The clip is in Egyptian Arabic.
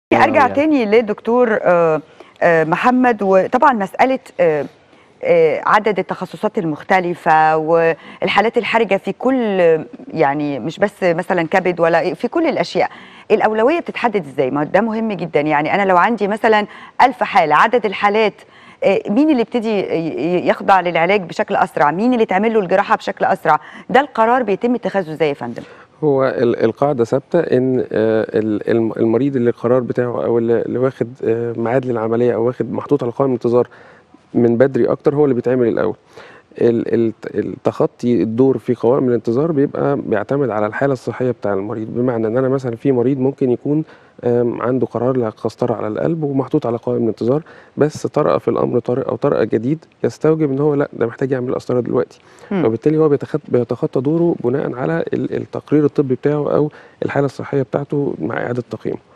ارجع يعني. تاني لدكتور آه، آه، محمد وطبعا مساله آه، آه، عدد التخصصات المختلفة والحالات الحرجة في كل يعني مش بس مثلا كبد ولا في كل الأشياء الأولوية بتتحدد إزاي؟ ما ده مهم جدا يعني أنا لو عندي مثلا ألف حالة عدد الحالات آه، مين اللي ابتدي ي- يخضع للعلاج بشكل أسرع؟ مين اللي تعمل له الجراحة بشكل أسرع؟ ده القرار بيتم اتخاذه إزاي يا فندم؟ هو ال- القاعدة ثابتة إن آه، ال- الم- المريض اللي القرار بتاعه أو اللي اللي واخد آه، ميعاد للعملية أو واخد محطوط على قائمة انتظار من بدري أكتر هو اللي بيتعمل الأول. ال- ال- التخطي الدور في قوائم الانتظار بيبقى بيعتمد على الحالة الصحية بتاع المريض بمعنى إن أنا مثلا في مريض ممكن يكون آم، عنده قرار لقسطرة على القلب ومحطوط على قائمة الانتظار بس طرأ في الأمر طارئ أو طرأ جديد يستوجب إن هو لا ده محتاج يعمل قسطرة دلوقتي. مم. وبالتالي هو بيتخط- بيتخطى دوره بناء على ال- التقرير الطبي بتاعه او الحاله الصحيه بتاعته مع اعاده تقييمه